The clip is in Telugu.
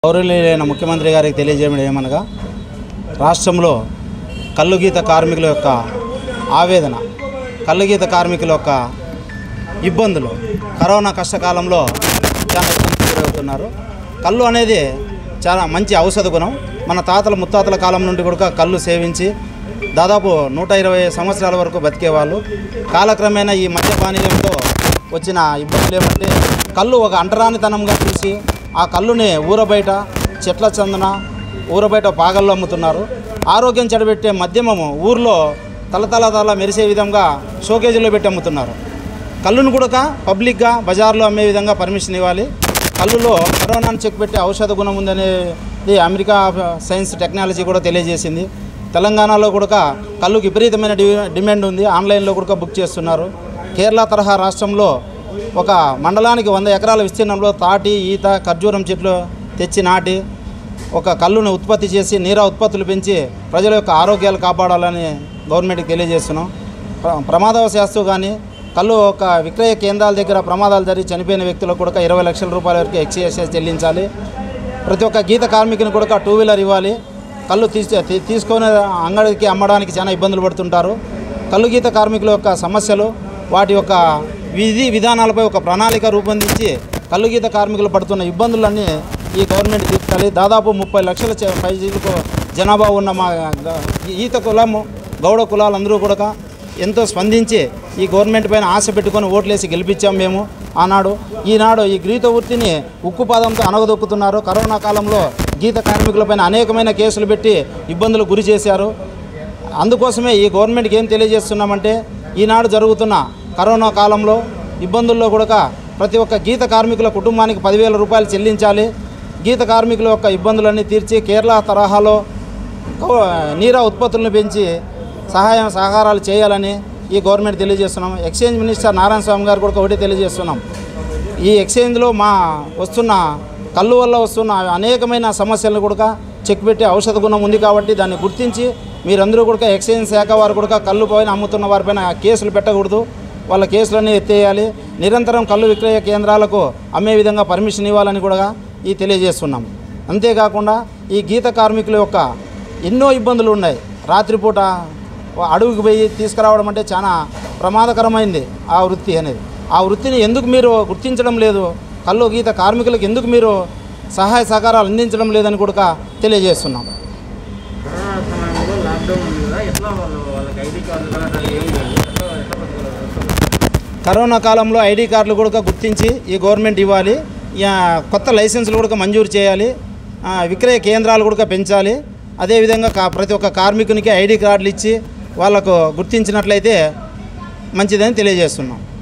గౌరవనీయులైన ముఖ్యమంత్రి గారికి తెలియజేయడం ఏమనగా రాష్ట్రంలో కల్లుగీత కార్మికుల యొక్క ఆవేదన కల్లుగీత కార్మికుల యొక్క ఇబ్బందులు కరోనా కష్టకాలంలో చాలా ఇబ్బందులు గురవుతున్నారు కళ్ళు అనేది చాలా మంచి ఔషధ గుణం మన తాతల ముత్తాతల కాలం నుండి కూడా కళ్ళు సేవించి దాదాపు నూట ఇరవై సంవత్సరాల వరకు బతికేవాళ్ళు కాలక్రమేణా ఈ మద్యపానీయంతో వచ్చిన ఇబ్బందులు ఏమంటే కళ్ళు ఒక అంటరానితనంగా చూసి ఆ కళ్ళుని ఊరబయట చెట్ల చందన ఊరబయట పాగల్లో అమ్ముతున్నారు ఆరోగ్యం చెడబెట్టే మద్యమము ఊర్లో తలతల తల మెరిసే విధంగా షోకేజీలో పెట్టి అమ్ముతున్నారు కళ్ళును కూడా పబ్లిక్గా బజార్లో అమ్మే విధంగా పర్మిషన్ ఇవ్వాలి కళ్ళులో కరోనాను చెక్ పెట్టే ఔషధ గుణం ఉందనేది అమెరికా సైన్స్ టెక్నాలజీ కూడా తెలియజేసింది తెలంగాణలో కూడా కళ్ళుకి విపరీతమైన డి డిమాండ్ ఉంది ఆన్లైన్లో కూడా బుక్ చేస్తున్నారు కేరళ తరహా రాష్ట్రంలో ఒక మండలానికి వంద ఎకరాల విస్తీర్ణంలో తాటి ఈత ఖర్జూరం చెట్లు తెచ్చి నాటి ఒక కళ్ళును ఉత్పత్తి చేసి నీరా ఉత్పత్తులు పెంచి ప్రజల యొక్క ఆరోగ్యాలు కాపాడాలని గవర్నమెంట్కి తెలియజేస్తున్నాం ప్ర- ప్రమాదవశాస్తు కానీ కళ్ళు ఒక విక్రయ కేంద్రాల దగ్గర ప్రమాదాలు జరిగి చనిపోయిన వ్యక్తులకు కూడా ఇరవై లక్షల రూపాయల వరకు ఎక్స్ఎస్ఎస్ చెల్లించాలి ప్రతి ఒక్క గీత కార్మికుని కూడా టూ వీలర్ ఇవ్వాలి కళ్ళు తీసు తీ- తీసుకొని అంగడికి అమ్మడానికి చాలా ఇబ్బందులు పడుతుంటారు కళ్ళు గీత కార్మికుల యొక్క సమస్యలు వాటి యొక్క విధి విధానాలపై ఒక ప్రణాళిక రూపొందించి కళ్ళు గీత కార్మికులు పడుతున్న ఇబ్బందులన్నీ ఈ గవర్నమెంట్ తీర్చాలి దాదాపు ముప్పై లక్షల చే- పైజీలకు జనాభా ఉన్న మా గ- ఈత కులము గౌడ కులాలందరూ కూడా ఎంతో స్పందించి ఈ గవర్నమెంట్ పైన ఆశ పెట్టుకొని ఓట్లేసి గెలిపించాం మేము ఆనాడు ఈనాడు ఈ గీత వృత్తిని ఉక్కు పాదంతో అనగదొక్కుతున్నారు కరోనా కాలంలో గీత కార్మికులపైన అనేకమైన కేసులు పెట్టి ఇబ్బందులు గురి చేశారు అందుకోసమే ఈ గవర్నమెంట్కి ఏం తెలియజేస్తున్నామంటే ఈనాడు జరుగుతున్న కరోనా కాలంలో ఇబ్బందుల్లో కూడా ప్రతి ఒక్క గీత కార్మికుల కుటుంబానికి పదివేల రూపాయలు చెల్లించాలి గీత కార్మికుల యొక్క ఇబ్బందులన్నీ తీర్చి కేరళ తరహాలో గౌ- నీరా ఉత్పత్తులను పెంచి సహాయం సహకారాలు చేయాలని ఈ గవర్నమెంట్ తెలియజేస్తున్నాం ఎక్స్చేంజ్ మినిస్టర్ నారాయణ స్వామి గారు కూడా ఒకటి తెలియజేస్తున్నాం ఈ ఎక్స్చేంజ్లో మా వస్తున్న కళ్ళు వల్ల వస్తున్న అనేకమైన సమస్యలను కూడా చెక్ పెట్టి ఔషధ గుణం ఉంది కాబట్టి దాన్ని గుర్తించి మీరందరూ కూడా ఎక్స్చేంజ్ శాఖ వారు కూడా కళ్ళు పైన అమ్ముతున్న వారిపైన కేసులు పెట్టకూడదు వాళ్ళ కేసులన్నీ ఎత్తేయాలి నిరంతరం కళ్ళు విక్రయ కేంద్రాలకు అమ్మే విధంగా పర్మిషన్ ఇవ్వాలని కూడా ఈ తెలియజేస్తున్నాం అంతేకాకుండా ఈ గీత కార్మికుల యొక్క ఎన్నో ఇబ్బందులు ఉన్నాయి రాత్రిపూట అడవికి పోయి తీసుకురావడం అంటే చాలా ప్రమాదకరమైంది ఆ వృత్తి అనేది ఆ వృత్తిని ఎందుకు మీరు గుర్తించడం లేదు కళ్ళు గీత కార్మికులకు ఎందుకు మీరు సహాయ సహకారాలు అందించడం లేదని కూడా తెలియజేస్తున్నాం కరోనా సమయంలో లాక్డౌన్ ఉంది కదా ఎట్లా వాళ్ళు వాళ్ళకి ఐడి కార్డు కానీ అట్లా ఏం లేదు ఎట్లా ఎట్లా బతకాలి కరోనా కాలంలో ఐడి కార్డులు కూడా గుర్తించి ఈ గవర్నమెంట్ ఇవ్వాలి యా, కొత్త లైసెన్సులు కూడా మంజూరు చేయాలి ఆ, విక్రయ కేంద్రాలు కూడా పెంచాలి అదేవిధంగా కా ప్రతి ఒక్క కార్మికునికి ఐడి కార్డులు ఇచ్చి వాళ్ళకు గుర్తించినట్లయితే మంచిదని తెలియజేస్తున్నాం